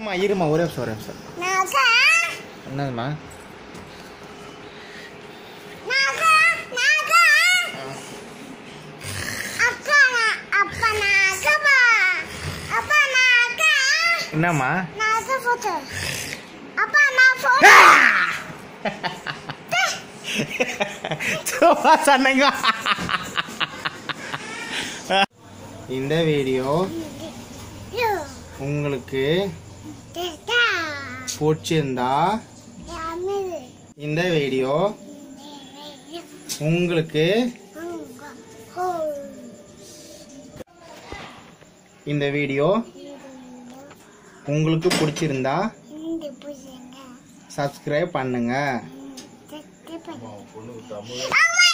இருமா இருமா ஒரே நிமிஷம் ஒரே நிமிஷம் நாகா என்னதுமா நாகா நாகா அப்பா நா- அப்பா நாகப்பா அப்பா நாகா என்னம்மா நாகா போட்டு அப்பா நான் போட்டு சும்மா சொன்னீங்க இந்த வீடியோ உங்களுக்கு டேட்டா பிடிச்சிருந்தா யாமிது இந்த வீடியோ உங்களுக்கு உங்க ஹோ இந்த வீடியோ உங்களுக்கு பிடிச்சிருந்தா இந்த புரியுங்க சப்ஸ்கிரைப் பண்ணுங்க அம்மா